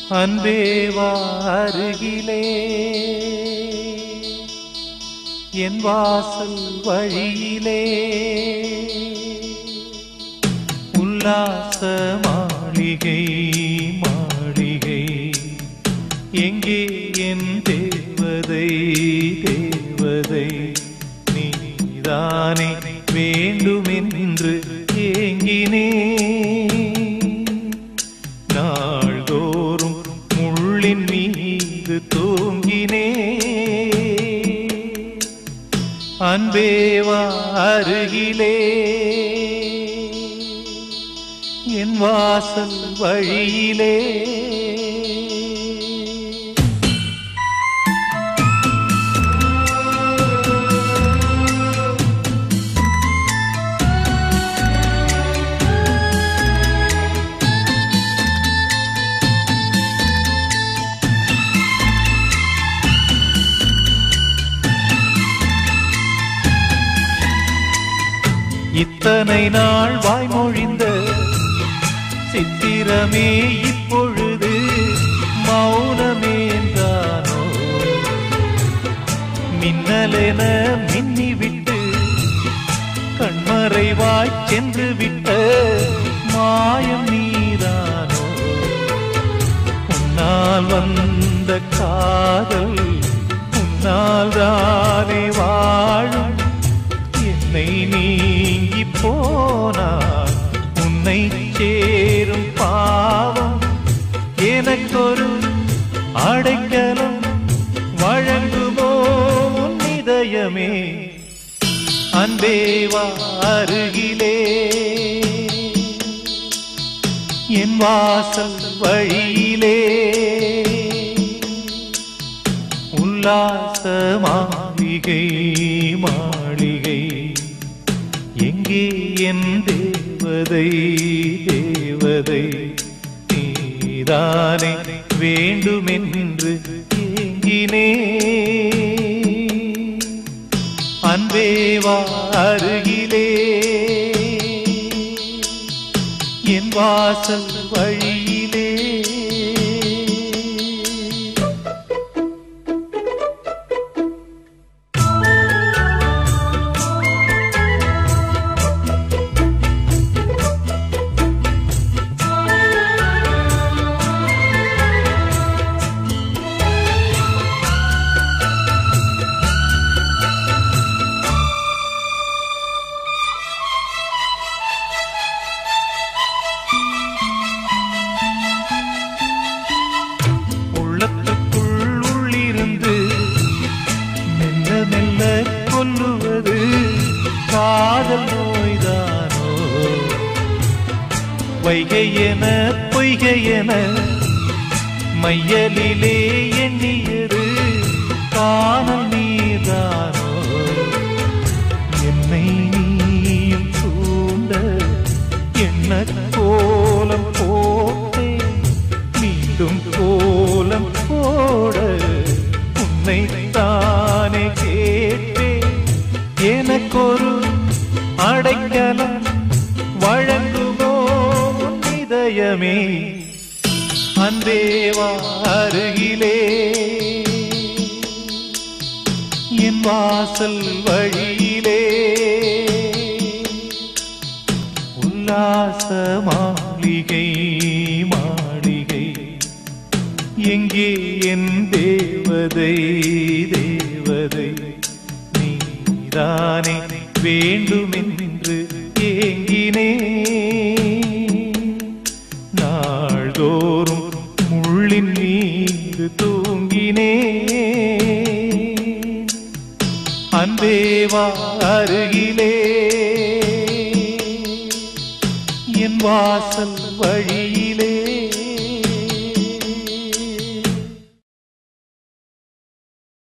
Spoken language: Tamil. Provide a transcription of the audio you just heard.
அன்பேவா அருகிலே என் வாசல் வழியிலே உல்லாச மாளிகை மாளிகை எங்கே என் தேவதை தேவதை நீதானே வேண்டுமென்று ஏங்கினே நாள்தோறும் முள்ளின் மீது தூங்கினே அன்பேவா அருகிலே என் வாசல் வழியிலே இத்தனை நாள் வாய்மொழிந்த சித்திரமே இப்பொழுது மௌனமேந்தானோ மின்னலென மின்னிவிட்டு கண்மறைவாய் சென்று விட்ட மாயம் நீதானோ உன்னால் வந்த காதல் உன்னால் தானே வாழும் என்னை நீங்கி போனார் உன்னை சேரும் பாவம் எனக்கொரு அடைக்கலம் வழங்குமோ உன் இதயமே அன்பேவா அருகிலே என் வாசல் வழியிலே உல்லாச மாளிகை மாளிகை எங்கே என் தேவதை தேவதை நீதானே வேண்டுமென்று ஏங்கினே அன்பேவா அருகிலே என் வாசல் வழியிலே உள்ளத்துக்குள் உள்ளிருந்து மெல்ல மெல்ல கொல்லுவது காதல் நோய்தானோ வைகை என பொய்கை என மையலிலே எண்ணியது காணல் நீதானோ என்னை நீயும் தூண்ட என்ன கோலம் போட்டேன் மீண்டும் கோலம் போட உன்னை தானே கேட்டேன் எனக்கொரு அடைக்கலம் வழங்குமோ உன் இதயமே அன்பேவா அருகிலே என் வாசல் வழியிலே உல்லாச மாளிகை மாளிகை எங்கே என் தேவதை தேவதை நீதானே வேண்டுமென்று ஏங்கினே நாள்தோறும் முள்ளின் மீது தூங்கினே அன்பேவா அருகிலே என் வாசல் வழியிலே